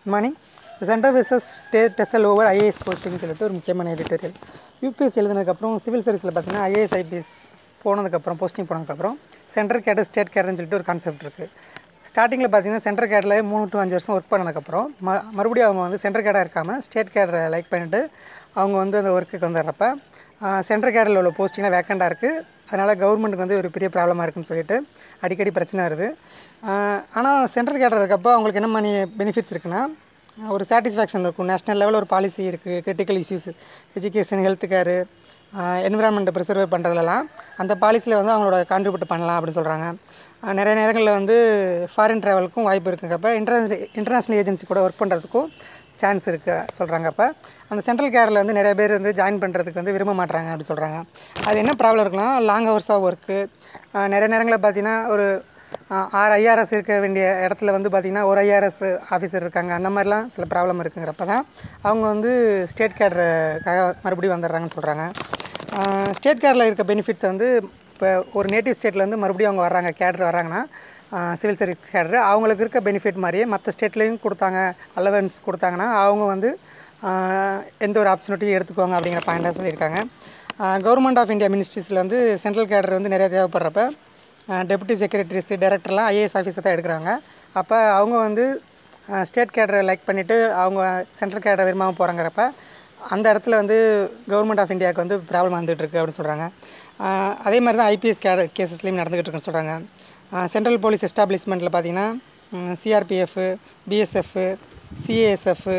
morning central versus state டெஸ்டல் over IAS போஸ்டிங்னு சொல்லிட்டு ஒரு முக்கியமான எடிட்டோரியல் யூபிஎஸ் எழுதினதுக்கப்புறம் சிவில் சர்வீஸில் பார்த்தீங்கன்னா ஐஏஎஸ் ஐபிஎஸ் போனதுக்கப்புறம் போஸ்டிங் போனதுக்கப்புறம் சென்ட்ரல் கேடர் ஸ்டேட் கேடர்னு சொல்லிட்டு ஒரு கான்செப்ட் இருக்குது ஸ்டார்டிங்கில் பார்த்தீங்கன்னா சென்ட்ரல் கேடரில் மூணு டு அஞ்சு வருஷம் ஒர்க் பண்ணதுக்கப்புறம் ம மறுபடியும் அவங்க வந்து சென்ட்ரல் கேடாக இருக்காமல் ஸ்டேட் கேடரை லைக் பண்ணிவிட்டு அவங்க வந்து அந்த ஒர்க்குக்கு வந்துடுறப்ப சென்ட்ரல் கேடரில் உள்ள போஸ்டிங்லாம் வேக்கண்டாக இருக்குது அதனால் கவர்மெண்ட்டுக்கு வந்து ஒரு பெரிய ப்ராப்ளமாக இருக்குன்னு சொல்லிட்டு அடிக்கடி பிரச்சனை வருது ஆனால் சென்ட்ரல் கேடர் இருக்கப்போ அவங்களுக்கு என்ன மணி பெனிஃபிட்ஸ் இருக்குன்னா ஒரு சாட்டிஸ்ஃபேக்ஷன் இருக்கும் நேஷ்னல் லெவலில் ஒரு பாலிசி இருக்குது critical issues education health care என்விரான்மெண்ட்டை ப்ரிசர்வ் பண்ணுறதுலலாம் அந்த பாலிசியில் வந்து அவங்களோட கான்ட்ரிபியூட் பண்ணலாம் அப்படின்னு சொல்கிறாங்க நிறைய நேரங்களில் வந்து ஃபாரின் ட்ராவலுக்கும் வாய்ப்பு இருக்குங்கப்ப இன்டர்நேஷனல் இன்டர்நேஷ்னல் ஏஜென்சி கூட ஒர்க் பண்ணுறதுக்கும் சான்ஸ் இருக்குது சொல்கிறாங்க அப்போ அந்த சென்ட்ரல் கேரில் வந்து நிறைய பேர் வந்து ஜாயின் பண்ணுறதுக்கு வந்து விரும்ப மாட்டாங்க அப்படி சொல்கிறாங்க அது என்ன ப்ராப்ளம் இருக்குன்னா லாங் ஹவர்ஸாக ஒர்க்கு நிறைய நேரங்களில் பார்த்தீங்கன்னா ஒரு ஆறு ஐஆர்எஸ் இருக்க வேண்டிய இடத்துல வந்து பார்த்திங்கன்னா ஒரு ஐஆர்எஸ் ஆஃபீஸர் இருக்காங்க அந்த மாதிரிலாம் சில ப்ராப்ளம் இருக்குங்கிறப்ப தான் அவங்க வந்து ஸ்டேட் கேடருக்காக மறுபடியும் வந்துடுறாங்கன்னு சொல்கிறாங்க ஸ்டேட் கேரில் இருக்க பெனிஃபிட்ஸ் வந்து இப்போ ஒரு நேட்டிவ் ஸ்டேட்லேருந்து மறுபடியும் அவங்க வர்றாங்க கேடர் வர்றாங்கன்னா சிவில் சர்வீஸ் கேடர் அவங்களுக்கு இருக்க பெனிஃபிட் மாதிரியே மற்ற ஸ்டேட்லேயும் கொடுத்தாங்க அலவன்ஸ் கொடுத்தாங்கன்னா அவங்க வந்து எந்த ஒரு ஆப்பர்ச்சுனிட்டியும் எடுத்துக்குவாங்க அப்படிங்கிற பாயிண்டாக சொல்லியிருக்காங்க கவர்மெண்ட் ஆஃப் இந்தியா மினிஸ்ட்ரிஸில் வந்து சென்ட்ரல் கேடர் வந்து நிறைய தேவைப்படுறப்ப டெபுட்டி செக்ரட்டரிஸ் டைரக்டர்லாம் ஐஏஎஸ் ஆஃபீஸர் தான் எடுக்கிறாங்க அப்போ அவங்க வந்து ஸ்டேட் கேடரை லைக் பண்ணிவிட்டு அவங்க சென்ட்ரல் கேடரை விரும்பாமல் போகிறாங்கிறப்ப அந்த இடத்துல வந்து கவர்மெண்ட் ஆஃப் இந்தியாவுக்கு வந்து ப்ராப்ளம் வந்துட்டுருக்கு அப்படின்னு சொல்கிறாங்க அதே மாதிரி தான் ஐபிஎஸ் கே கேசஸ்லேயும் நடந்துகிட்டு இருக்குன்னு சொல்கிறாங்க சென்ட்ரல் போலீஸ் எஸ்டாப்ளிஷ்மெண்ட்டில் பார்த்தீங்கன்னா சிஆர்பிஎஃப் பிஎஸ்எஃப் சிஏஎஸ்எஃப்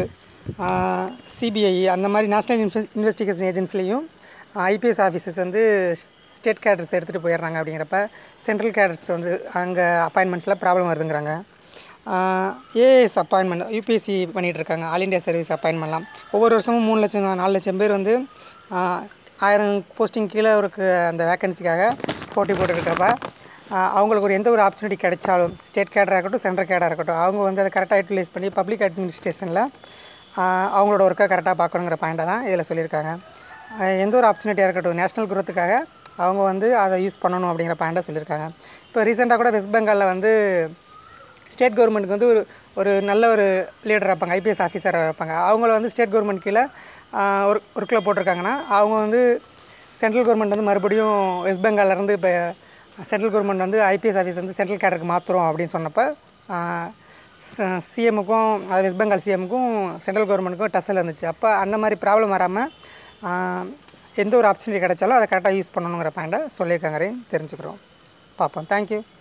சிபிஐ அந்த மாதிரி நேஷ்னல் இன்வெஸ்டிகேஷன் ஏஜென்சிலையும் ஐபிஎஸ் ஆஃபீஸர்ஸ் வந்து ஸ்டேட் கேடர்ஸ் எடுத்துகிட்டு போயிடுறாங்க அப்படிங்கிறப்ப சென்ட்ரல் கேடர்ஸ் வந்து அங்கே அப்பாயின்மெண்ட்ஸில் ப்ராப்ளம் வருதுங்கிறாங்க ஏஎஸ் அப்பாயின்மெண்ட் யூபிஎஸ்சி பண்ணிகிட்டு இருக்காங்க ஆல் இண்டியா சர்வீஸ் அப்பாயின்மெண்ட்லாம் ஒவ்வொரு வருஷமும் மூணு லட்சம் நாலு லட்சம் பேர் வந்து ஆயிரம் போஸ்டிங் கீழே இருக்கு அந்த வேக்கன்சிக்காக போட்டி போட்டுருக்கப்ப அவங்களுக்கு ஒரு எந்த ஒரு ஆப்பர்ச்சுனிட்டி கிடைச்சாலும் ஸ்டேட் கேடராக இருக்கட்டும் சென்ட்ரல் கேடாக இருக்கட்டும் அவங்க வந்து அதை கரெக்டாக யூட்டிலைஸ் பண்ணி பப்ளிக் அட்மினிஸ்ட்ரேஷனில் அவங்களோட ஒர்க்கை கரெக்டாக பார்க்கணுங்கிற பாயிண்ட்டை தான் இதில் சொல்லியிருக்காங்க எந்த ஒரு ஆப்பர்ச்சுனிட்டியாக இருக்கட்டும் நேஷ்னல் குரோத்துக்காக அவங்க வந்து அதை யூஸ் பண்ணணும் அப்படிங்கிற பாயிண்ட்டை சொல்லியிருக்காங்க இப்போ ரீசெண்டாக கூட வெஸ்ட் பெங்காலில் வந்து ஸ்டேட் கவர்மெண்ட்டுக்கு வந்து ஒரு ஒரு நல்ல ஒரு லீடராக இருப்பாங்க ஐபிஎஸ் ஆஃபீஸராக இருப்பாங்க அவங்கள வந்து ஸ்டேட் கவர்மெண்ட் கீழே ஒரு ஒர்க்கில் போட்டிருக்காங்கன்னா அவங்க வந்து சென்ட்ரல் கவர்மெண்ட் வந்து மறுபடியும் வெஸ்ட் பெங்கால்லேருந்து இப்போ சென்ட்ரல் கவர்மெண்ட் வந்து ஐபிஎஸ் ஆஃபீஸ் வந்து சென்ட்ரல் கேடருக்கு மாற்றுறோம் அப்படின்னு சொன்னப்போ சிஎமுக்கும் அது வெஸ்ட் பெங்கால் சிஎமுக்கும் சென்ட்ரல் கவர்மெண்ட்டுக்கும் டஸ்ஸில் இருந்துச்சு அப்போ அந்த மாதிரி ப்ராப்ளம் வராமல் எந்த ஒரு ஆப்பர்ச்சுனிட்டி கிடைச்சாலும் அதை கரெக்டாக யூஸ் பண்ணணுங்கிற பாயிண்ட்டை சொல்லியிருக்காங்க தெரிஞ்சுக்கிறோம் பார்ப்போம் தேங்க்யூ